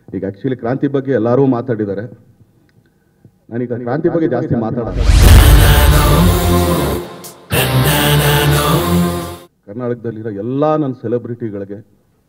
ಈಗ ಆ್ಯಕ್ಚುಲಿ ಕ್ರಾಂತಿ ಬಗ್ಗೆ ಎಲ್ಲರೂ ಮಾತಾಡಿದ್ದಾರೆ ನಾನೀಗ ಕ್ರಾಂತಿ ಬಗ್ಗೆ ಜಾಸ್ತಿ ಮಾತಾಡೋದು ಕರ್ನಾಟಕದಲ್ಲಿರೋ ಎಲ್ಲ ನನ್ನ ಸೆಲೆಬ್ರಿಟಿಗಳಿಗೆ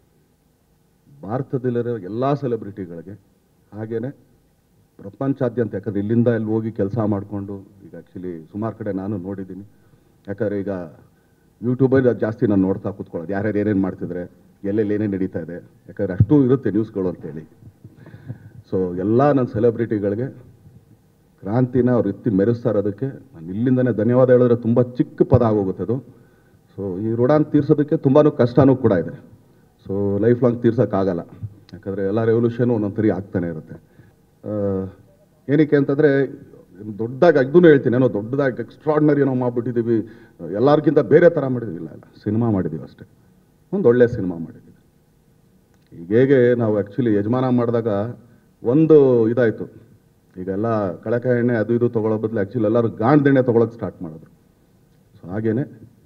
ಭಾರತದಲ್ಲಿರೋ ಎಲ್ಲ ಸೆಲೆಬ್ರಿಟಿಗಳಿಗೆ ಹಾಗೇನೆ ಪ್ರಪಂಚಾದ್ಯಂತ ಯಾಕಂದ್ರೆ ಇಲ್ಲಿಂದ ಇಲ್ಲಿ ಹೋಗಿ ಕೆಲಸ ಮಾಡಿಕೊಂಡು ಈಗ ಆ್ಯಕ್ಚುಲಿ ಸುಮಾರು ಕಡೆ ನಾನು ನೋಡಿದ್ದೀನಿ ಯಾಕಂದರೆ ಈಗ ಯೂಟ್ಯೂಬಲ್ಲಿ ಜಾಸ್ತಿ ನಾನು ನೋಡ್ತಾ ಕೂತ್ಕೊಳ್ಳೋದು ಯಾರ್ಯಾರು ಏನೇನು ಮಾಡ್ತಿದ್ರೆ ಎಲ್ಲೆಲ್ಲಿ ಏನೇನು ನಡೀತಾ ಇದೆ ಯಾಕಂದರೆ ಅಷ್ಟು ಇರುತ್ತೆ ನ್ಯೂಸ್ಗಳು ಅಂತೇಳಿ ಸೊ ಎಲ್ಲ ನನ್ನ ಸೆಲೆಬ್ರಿಟಿಗಳಿಗೆ ಕ್ರಾಂತಿನ ಅವ್ರು ಎತ್ತಿ ಮೆರೆಸ್ತಾ ಇರೋದಕ್ಕೆ ನಾನು ಇಲ್ಲಿಂದನೇ ಧನ್ಯವಾದ ಹೇಳಿದ್ರೆ ತುಂಬ ಚಿಕ್ಕ ಪದ ಆಗೋಗುತ್ತೆ ಅದು ಸೊ ಈ ಋಣಾನ್ ತೀರ್ಸೋದಕ್ಕೆ ತುಂಬಾ ಕಷ್ಟನೂ ಕೂಡ ಇದೆ ಸೊ ಲೈಫ್ ಲಾಂಗ್ ತೀರ್ಸೋಕ್ಕಾಗಲ್ಲ ಯಾಕಂದರೆ ಎಲ್ಲ ರೆವಲ್ಯೂಷನು ಒಂದೊಂದು ಸರಿ ಆಗ್ತಾನೆ ಇರುತ್ತೆ ಆ, ಏನಕ್ಕೆ ಅಂತಂದರೆ ದೊಡ್ಡದಾಗಿ ಇದನ್ನು ಹೇಳ್ತೀನಿ ಏನೋ ದೊಡ್ಡದಾಗಿ ಎಕ್ಸ್ಟ್ರಾಡ್ನರಿ ಏನೋ ಮಾಡ್ಬಿಟ್ಟಿದ್ದೀವಿ ಎಲ್ಲರಿಗಿಂತ ಬೇರೆ ಥರ ಮಾಡಿದ್ದೀವಿ ಇಲ್ಲ ಇಲ್ಲ ಸಿನಿಮಾ ಮಾಡಿದ್ದೀವಿ ಅಷ್ಟೇ ಒಂದು ಒಳ್ಳೆ ಸಿನಿಮಾ ಮಾಡಿದ್ದೀವಿ ಈಗ ಹೇಗೆ ನಾವು ಆ್ಯಕ್ಚುಲಿ ಯಜಮಾನ ಮಾಡಿದಾಗ ಒಂದು ಇದಾಯಿತು ಈಗೆಲ್ಲ ಕಳಕಾಯಿ ಎಣ್ಣೆ ಅದು ಇದು ತೊಗೊಳ್ಳೋ ಬದಲು ಆ್ಯಕ್ಚುಲಿ ಎಲ್ಲರೂ ಗಾಣದೆಣ್ಣೆ ತೊಗೊಳಕ್ಕೆ ಸ್ಟಾರ್ಟ್ ಮಾಡಿದ್ರು ಸೊ ಹಾಗೇನೆ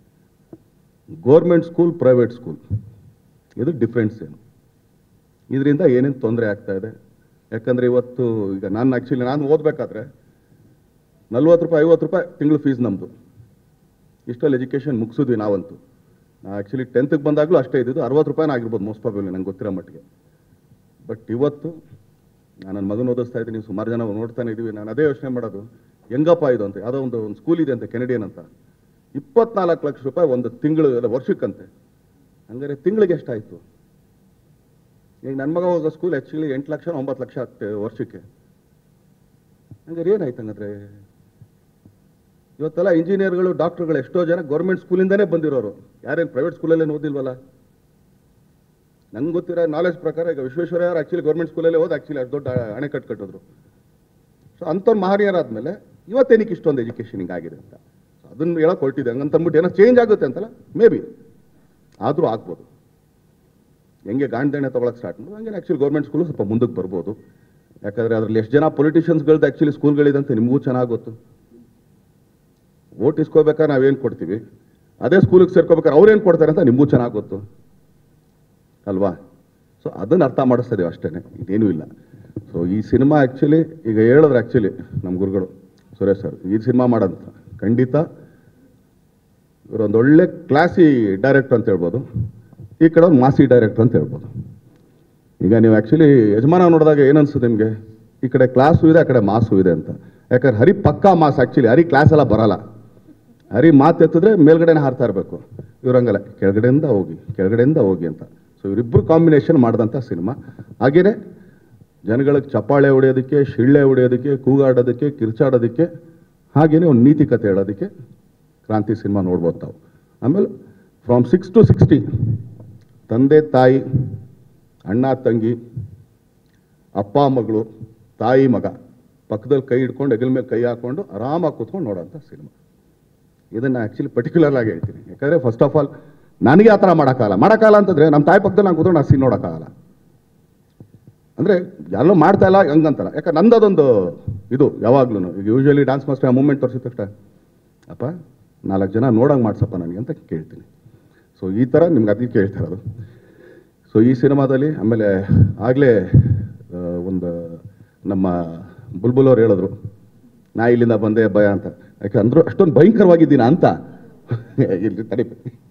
ಗೋರ್ಮೆಂಟ್ ಸ್ಕೂಲ್ ಪ್ರೈವೇಟ್ ಸ್ಕೂಲ್ ಇದು ಡಿಫ್ರೆನ್ಸ್ ಏನು ಇದರಿಂದ ಏನೇನು ತೊಂದರೆ ಆಗ್ತಾ ಇದೆ ಯಾಕಂದರೆ ಇವತ್ತು ಈಗ ನಾನು ಆ್ಯಕ್ಚುಲಿ ನಾನು ಓದಬೇಕಾದ್ರೆ ನಲ್ವತ್ತು ರೂಪಾಯಿ ಐವತ್ತು ರೂಪಾಯಿ ತಿಂಗಳು ಫೀಸ್ ನಮ್ಮದು ಇಷ್ಟಲ್ಲಿ ಎಜುಕೇಷನ್ ಮುಗಿಸಿದ್ವಿ ನಾವಂತೂ ನಾ ಆ್ಯಕ್ಚುಲಿ ಟೆಂತ್ಗೆ ಬಂದಾಗಲೂ ಅಷ್ಟೇ ಇದ್ದಿದ್ದು ಅರವತ್ತು ರೂಪಾಯಿನ ಆಗಿರ್ಬೋದು ಮೋಸ್ಟ್ ಪ್ರಾಬಬ್ಲಿ ನಂಗೆ ಗೊತ್ತಿರೋ ಮಟ್ಟಿಗೆ ಬಟ್ ಇವತ್ತು ನಾನು ನನ್ನ ಮಗನ ಓದಿಸ್ತಾ ಇದ್ದೀನಿ ಸುಮಾರು ಜನ ನೋಡ್ತಾನೆ ಇದ್ದೀವಿ ನಾನು ಅದೇ ಯೋಚನೆ ಮಾಡೋದು ಹೆಂಗಪ್ಪ ಇದು ಅಂತ ಯಾವುದೋ ಒಂದು ಒಂದು ಸ್ಕೂಲ್ ಇದೆ ಅಂತ ಕೆನಡಿಯನ್ ಅಂತ ಇಪ್ಪತ್ನಾಲ್ಕು ಲಕ್ಷ ರೂಪಾಯಿ ಒಂದು ತಿಂಗಳು ಅಲ್ಲ ವರ್ಷಕ್ಕಂತೆ ಹಂಗಾರೆ ತಿಂಗಳಿಗೆ ಎಷ್ಟಾಯಿತು ಈಗ ನನ್ನ ಮಗ ಹೋಗೋ ಸ್ಕೂಲ್ ಆ್ಯಕ್ಚುಲಿ ಎಂಟು ಲಕ್ಷ ಒಂಬತ್ತು ಲಕ್ಷ ಆಗ್ತದೆ ವರ್ಷಕ್ಕೆ ಹಂಗಾರೆ ಏನಾಯ್ತು ಹಂಗಂದ್ರೆ ಇವತ್ತೆಲ್ಲ ಇಂಜಿನಿಯರ್ಗಳು ಡಾಕ್ಟರ್ಗಳು ಎಷ್ಟೋ ಜನ ಗೌರ್ಮೆಂಟ್ ಸ್ಕೂಲಿಂದನೇ ಬಂದಿರೋರು ಯಾರೇನು ಪ್ರೈವೇಟ್ ಸ್ಕೂಲಲ್ಲೇ ಓದಿಲ್ವಲ್ಲ ನಂಗೆ ಗೊತ್ತಿರೋ ನಾಲೆಜ್ ಪ್ರಕಾರ ಈಗ ವಿಶ್ವೇಶ್ವರಯ್ಯ ಅವ್ರು ಆ್ಯಕ್ಚುಲಿ ಗೌರ್ಮೆಂಟ್ ಸ್ಕೂಲಲ್ಲೇ ಹೋದ್ ಆ್ಯಕ್ಚುಲಿ ಅಷ್ಟು ದೊಡ್ಡ ಅಣೆಕಟ್ಟು ಕಟ್ಟಿದ್ರು ಸೊ ಅಂಥವ್ರು ಮಹನೀಯರಾದ್ಮೇಲೆ ಇವತ್ತೇನಕ್ಕೆ ಇಷ್ಟೊಂದು ಎಜುಕೇಷನ್ ಹಿಂಗಾಗಿದೆ ಅಂತ ಸೊ ಅದನ್ನು ಹೇಳಕ್ ಹೊರಟಿದೆ ಹಂಗಂತ ಅಂದ್ಬಿಟ್ಟು ಏನೋ ಚೇಂಜ್ ಆಗುತ್ತೆ ಅಂತಲ್ಲ ಮೇ ಬಿ ಆದರೂ ಆಗ್ಬೋದು ಹೆಂಗೆ ಗಾಂಡ್ದೆಣ್ಣೆ ತೊಗೊಳಕ್ಕೆ ಸ್ಟಾರ್ಟ್ ಮಾಡೋದು ಹಂಗೆ ಆ್ಯಕ್ಚುಲಿ ಗೌರ್ಮೆಂಟ್ ಸ್ಕೂಲು ಸ್ವಲ್ಪ ಮುಂದಕ್ಕೆ ಬರ್ಬೋದು ಯಾಕಂದರೆ ಅದರಲ್ಲಿ ಎಷ್ಟು ಜನ ಪೊಲಿಟಿಷಿಯನ್ಸ್ಗಳದ್ದು ಆ್ಯಕ್ಚುಲಿ ಸ್ಕೂಲ್ಗಳಿದೆ ಅಂತ ನಿಮಗೂ ಚೆನ್ನಾಗಿ ಗೊತ್ತು ಓಟ್ ಇಸ್ಕೋಬೇಕಾದ್ರೆ ನಾವೇನು ಕೊಡ್ತೀವಿ ಅದೇ ಸ್ಕೂಲಿಗೆ ಸೇರ್ಕೋಬೇಕಾದ್ರೆ ಅವ್ರೇನು ಕೊಡ್ತಾರೆ ಅಂತ ನಿಮಗೂ ಚೆನ್ನಾಗಿ ಗೊತ್ತು ಅಲ್ವಾ ಸೊ ಅದನ್ನು ಅರ್ಥ ಮಾಡಿಸ್ತಾ ಇದೀವಿ ಅಷ್ಟೇ ಇದೇನೂ ಇಲ್ಲ ಸೊ ಈ ಸಿನಿಮಾ ಆ್ಯಕ್ಚುಲಿ ಈಗ ಹೇಳಿದ್ರೆ ಆ್ಯಕ್ಚುಲಿ ನಮ್ಮ ಗುರುಗಳು ಸುರೇಶ್ ಸರ್ ಈ ಸಿನಿಮಾ ಮಾಡೋಂಥ ಖಂಡಿತ ಇವರೊಂದು ಒಳ್ಳೆ ಕ್ಲಾಸಿ ಡೈರೆಕ್ಟರ್ ಅಂತ ಹೇಳ್ಬೋದು ಈ ಕಡೆ ಒಂದು ಮಾಸಿ ಡೈರೆಕ್ಟರ್ ಅಂತ ಹೇಳ್ಬೋದು ಈಗ ನೀವು ಆ್ಯಕ್ಚುಲಿ ಯಜಮಾನ ನೋಡಿದಾಗ ಏನನ್ಸುತ್ತೆ ನಿಮಗೆ ಈ ಕಡೆ ಕ್ಲಾಸು ಇದೆ ಆ ಕಡೆ ಮಾಸು ಇದೆ ಅಂತ ಯಾಕಂದ್ರೆ ಹರಿ ಪಕ್ಕಾ ಮಾಸ್ ಆ್ಯಕ್ಚುಲಿ ಹರಿ ಕ್ಲಾಸ್ ಎಲ್ಲ ಬರಲ್ಲ ಹರಿ ಮಾತು ಎತ್ತಿದ್ರೆ ಮೇಲ್ಗಡೆನೇ ಹಾರ್ತಾ ಇರಬೇಕು ಇವ್ರಂಗಲ್ಲ ಕೆಳಗಡೆಯಿಂದ ಹೋಗಿ ಕೆಳಗಡೆಯಿಂದ ಹೋಗಿ ಅಂತ ಸೊ ಇವರಿಬ್ಬರು ಕಾಂಬಿನೇಷನ್ ಮಾಡಿದಂಥ ಸಿನಿಮಾ ಹಾಗೇನೆ ಜನಗಳಿಗೆ ಚಪ್ಪಾಳೆ ಹೊಡೆಯೋದಕ್ಕೆ ಶಿಳ್ಳೆ ಹೊಡೆಯೋದಕ್ಕೆ ಕೂಗಾಡೋದಕ್ಕೆ ಕಿರ್ಚಾಡೋದಕ್ಕೆ ಹಾಗೇನೆ ಒಂದು ನೀತಿ ಕತೆ ಹೇಳೋದಕ್ಕೆ ಕ್ರಾಂತಿ ಸಿನಿಮಾ ನೋಡ್ಬೋದು ತಾವು ಆಮೇಲೆ ಫ್ರಮ್ ಸಿಕ್ಸ್ ಟು ಸಿಕ್ಸ್ಟಿ ತಂದೆ ತಾಯಿ ಅಣ್ಣ ತಂಗಿ ಅಪ್ಪ ಮಗಳು ತಾಯಿ ಮಗ ಪಕ್ಕದಲ್ಲಿ ಕೈ ಹಿಡ್ಕೊಂಡು ಹೆಗಲ ಮೇಲೆ ಕೈ ಹಾಕೊಂಡು ಆರಾಮಾಗಿ ಕೂತ್ಕೊಂಡು ನೋಡೋಂಥ ಸಿನಿಮಾ ಇದನ್ನು ಆ್ಯಕ್ಚುಲಿ ಪರ್ಟಿಕ್ಯುಲರ್ ಆಗಿ ಹೇಳ್ತೀನಿ ಯಾಕಂದರೆ ಫಸ್ಟ್ ಆಫ್ ಆಲ್ ನನಗೆ ಆ ಥರ ಮಾಡೋಕ್ಕಾಗಲ್ಲ ಮಾಡೋಕ್ಕಾಗಲ್ಲ ಅಂತಂದರೆ ನಮ್ಮ ತಾಯಿ ಪಕ್ಕದಲ್ಲಿ ನಾನು ಕೂತ್ಕೊಂಡು ಆ ಸೀನ್ ನೋಡೋಕ್ಕಾಗಲ್ಲ ಅಂದರೆ ಎಲ್ಲೋ ಮಾಡ್ತಾ ಇಲ್ಲ ಹಂಗಂತಲ್ಲ ಯಾಕಂದ್ರೆ ನಂದು ಅದೊಂದು ಇದು ಯಾವಾಗ್ಲೂ ಈಗ ಯೂಶ್ವಲಿ ಡಾನ್ಸ್ ಮಾಸ್ಟರ್ ಆ ಮೂಮೆಂಟ್ ತೋರಿಸಿದ ತಕ್ಷಣ ಅಪ್ಪ ನಾಲ್ಕು ಜನ ನೋಡಂಗೆ ಮಾಡ್ಸಪ್ಪ ನನಗೆ ಅಂತ ಕೇಳ್ತೀನಿ ಸೊ ಈ ಥರ ನಿಮ್ಗೆ ಅದಕ್ಕೆ ಕೇಳ್ತಾ ಇರೋದು ಸೊ ಈ ಸಿನಿಮಾದಲ್ಲಿ ಆಮೇಲೆ ಆಗಲೇ ಒಂದು ನಮ್ಮ ಬುಲ್ಬುಲ್ ಅವ್ರು ಹೇಳಿದ್ರು ನಾ ಇಲ್ಲಿಂದ ಬಂದೆ ಭಯ ಅಂತ ಯಾಕೆ ಅಂದ್ರು ಅಷ್ಟೊಂದು ಭಯಂಕರವಾಗಿದ್ದೀನ ಅಂತ ಇಲ್ಲಿ ತಡಿ